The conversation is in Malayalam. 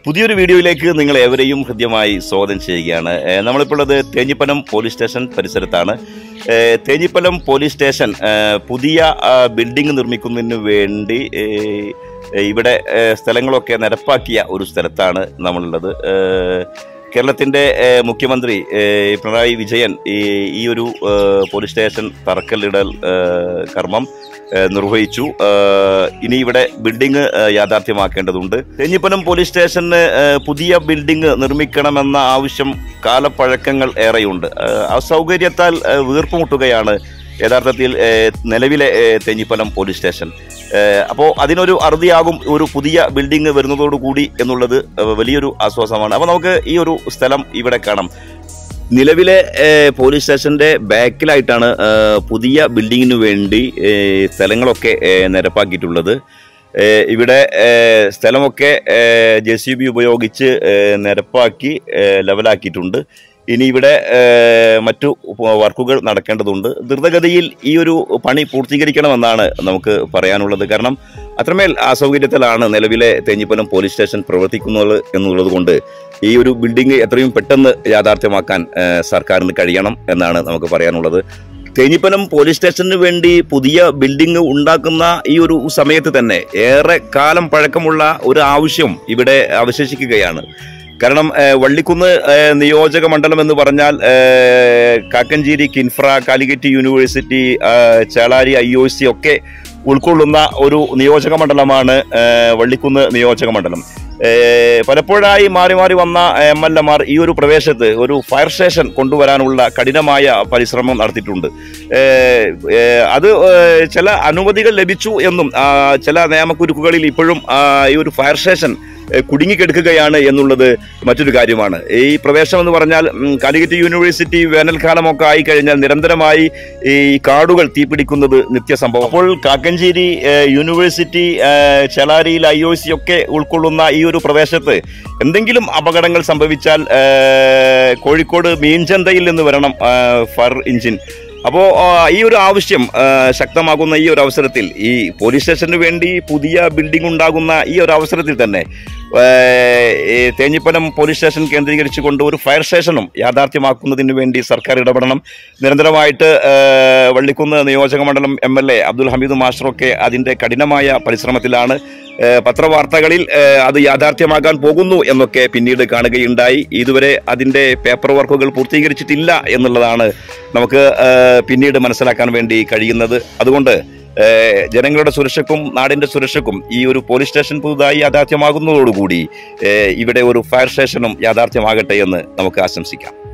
പുതിയൊരു വീഡിയോയിലേക്ക് നിങ്ങൾ ഏവരെയും ഹൃദ്യമായി സ്വാഗതം ചെയ്യുകയാണ് ഏഹ് നമ്മളിപ്പോൾ ഉള്ളത് തേഞ്ഞിപ്പലം പോലീസ് സ്റ്റേഷൻ പരിസരത്താണ് ഏഹ് തേഞ്ഞിപ്പലം പോലീസ് സ്റ്റേഷൻ ഏഹ് പുതിയ ആ, ബിൽഡിംഗ് നിർമ്മിക്കുന്നതിന് വേണ്ടി ഏഹ് ഇവിടെ ഏഹ് സ്ഥലങ്ങളൊക്കെ നിരപ്പാക്കിയ ഒരു സ്ഥലത്താണ് നമ്മളുള്ളത് ഏഹ് കേരളത്തിൻ്റെ ഏഹ് മുഖ്യമന്ത്രി ഏഹ് പിണറായി വിജയൻ ഈ ഈ ഒരു ഏഹ് പോലീസ് സ്റ്റേഷൻ തറക്കല്ലിടൽ ഏഹ് കർമ്മം ഏഹ് നിർവഹിച്ചു ഏഹ് ഇനി ഇവിടെ ബിൽഡിംഗ് ഏഹ് യാഥാർത്ഥ്യമാക്കേണ്ടതുണ്ട് തെഞ്ഞിപ്പലം പോലീസ് സ്റ്റേഷന് ഏഹ് പുതിയ ബിൽഡിംഗ് നിർമ്മിക്കണമെന്ന ആവശ്യം കാലപ്പഴക്കങ്ങൾ ഏറെയുണ്ട് ഏഹ് അസൗകര്യത്താൽ ഏഹ് വീർപ്പുമുട്ടുകയാണ് യഥാർത്ഥത്തിൽ ഏഹ് നിലവിലെ ഏഹ് തെഞ്ഞിപ്പലം പോലീസ് സ്റ്റേഷൻ അപ്പോൾ അതിനൊരു അറുതിയാകും ഒരു പുതിയ ബിൽഡിംഗ് വരുന്നതോടുകൂടി എന്നുള്ളത് ഏഹ് വലിയൊരു ആശ്വാസമാണ് അപ്പോൾ നമുക്ക് ഈ ഒരു സ്ഥലം ഇവിടെ കാണാം നിലവിലെ ഏഹ്, പോലീസ് സ്റ്റേഷന്റെ ബാക്കിലായിട്ടാണ് ഏഹ്, പുതിയ ബിൽഡിങ്ങിന് വേണ്ടി ഏഹ്, സ്ഥലങ്ങളൊക്കെ ഏഹ്, നിരപ്പാക്കിയിട്ടുള്ളത് ഏഹ്, ഇവിടെ ഏഹ്, സ്ഥലമൊക്കെ ജെ സി ബി ഉപയോഗിച്ച് ഏഹ്, നിരപ്പാക്കി ഏഹ്, ലെവലാക്കിയിട്ടുണ്ട് ഇനി ഇവിടെ ഏഹ്, മറ്റു വർക്കുകൾ നടക്കേണ്ടതുണ്ട് ദ്രുതഗതിയിൽ ഈ ഒരു പണി പൂർത്തീകരിക്കണമെന്നാണ് നമുക്ക് പറയാനുള്ളത് കാരണം അത്രമേൽ അസൗകര്യത്തിലാണ് നിലവിലെ തേഞ്ഞിപ്പലം പോലീസ് സ്റ്റേഷൻ പ്രവർത്തിക്കുന്നത് എന്നുള്ളത് കൊണ്ട് ഈ ഒരു ബിൽഡിംഗ് എത്രയും പെട്ടെന്ന് യാഥാർത്ഥ്യമാക്കാൻ ഏഹ്, സർക്കാരിന് കഴിയണം എന്നാണ് നമുക്ക് പറയാനുള്ളത് തേഞ്ഞിപ്പലം പോലീസ് സ്റ്റേഷന് വേണ്ടി പുതിയ ബിൽഡിംഗ് ഉണ്ടാക്കുന്ന ഈ ഒരു സമയത്ത് തന്നെ ഏറെ കാലം പഴക്കമുള്ള ഒരു ആവശ്യം ഇവിടെ അവശേഷിക്കുകയാണ് കാരണം ഏഹ്, വള്ളിക്കുന്ന് ഏഹ്, നിയോജക മണ്ഡലം എന്ന് പറഞ്ഞാൽ ഏഹ്, കാക്കഞ്ചേരി കിൻഫ്ര കാലിക്കറ്റ് യൂണിവേഴ്സിറ്റി ഏഹ്, ചേളാരി ഐ ഒ സി ഒക്കെ ഉൾക്കൊള്ളുന്ന ഒരു നിയോജക മണ്ഡലമാണ് ഏഹ്, വള്ളിക്കുന്ന് നിയോജക മണ്ഡലം ഏഹ്, പലപ്പോഴായി മാറി മാറി വന്ന എം എൽ എമാർ ഈ ഒരു പ്രദേശത്ത് ഒരു ഫയർ സ്റ്റേഷൻ കൊണ്ടുവരാനുള്ള കഠിനമായ പരിശ്രമം നടത്തിയിട്ടുണ്ട് ഏഹ്, ഏഹ്, അത് ഏഹ്, ചില അനുമതികൾ ലഭിച്ചു എന്നും ആ, ചില നിയമക്കുരുക്കുകളിൽ ഇപ്പോഴും ആ, ഈ ഒരു ഫയർ സ്റ്റേഷൻ ഏഹ്, കുടുങ്ങിക്കെടുക്കുകയാണ് എന്നുള്ളത് മറ്റൊരു കാര്യമാണ് ഈ പ്രവേശനം എന്ന് പറഞ്ഞാൽ ഉം, കാലിക്കറ്റ് യൂണിവേഴ്സിറ്റി വേനൽക്കാലമൊക്കെ ആയി കഴിഞ്ഞാൽ നിരന്തരമായി ഈ കാടുകൾ തീപിടിക്കുന്നത് നിത്യസംഭവം അപ്പോൾ കാക്കഞ്ചേരി ഏഹ്, യൂണിവേഴ്സിറ്റി ഏഹ്, ചെലാരിയിൽ ഐ ഒ സി ഒക്കെ ഉൾക്കൊള്ളുന്ന ഈ ഒരു പ്രദേശത്ത് എന്തെങ്കിലും അപകടങ്ങൾ സംഭവിച്ചാൽ ഏഹ്, കോഴിക്കോട് മീൻചന്തയിൽ നിന്ന് വരണം ഏഹ്, ഫയർ എഞ്ചിൻ അപ്പോൾ ഈ ഒരു ആവശ്യം ആ, ശക്തമാകുന്ന ഈ ഒരു അവസരത്തിൽ ഈ പോലീസ് സ്റ്റേഷന് വേണ്ടി പുതിയ ബിൽഡിംഗ് ഉണ്ടാകുന്ന ഈ ഒരു അവസരത്തിൽ തന്നെ ആ, ഈ തേഞ്ഞിപ്പലം പോലീസ് സ്റ്റേഷൻ കേന്ദ്രീകരിച്ചുകൊണ്ട് ഒരു ഫയർ സ്റ്റേഷനും യാഥാർത്ഥ്യമാക്കുന്നതിന് വേണ്ടി സർക്കാർ ഇടപെടണം നിരന്തരമായിട്ട് ആ, വള്ളിക്കുന്ന് നിയോജക മണ്ഡലം M L A Abdul Hameed മാസ്റ്ററൊക്കെ അതിൻ്റെ കഠിനമായ പരിശ്രമത്തിലാണ് ആ, പത്രവാർത്തകളിൽ ആ, അത് യാഥാർത്ഥ്യമാകാൻ പോകുന്നു എന്നൊക്കെ പിന്നീട് കാണുകയുണ്ടായി ഇതുവരെ അതിൻ്റെ പേപ്പർ വർക്കുകൾ പൂർത്തീകരിച്ചിട്ടില്ല എന്നുള്ളതാണ് നമുക്ക് ആ, പിന്നീട് മനസ്സിലാക്കാൻ വേണ്ടി കഴിയുന്നത് അതുകൊണ്ട് ആ, ജനങ്ങളുടെ സുരക്ഷയ്ക്കും നാടിൻ്റെ സുരക്ഷയ്ക്കും ഈ ഒരു പോലീസ് സ്റ്റേഷൻ പുതുതായി യാഥാർത്ഥ്യമാകുന്നതോടുകൂടി ആ, ഇവിടെ ഒരു ഫയർ സ്റ്റേഷനും യാഥാർത്ഥ്യമാകട്ടെ എന്ന് നമുക്ക് ആശംസിക്കാം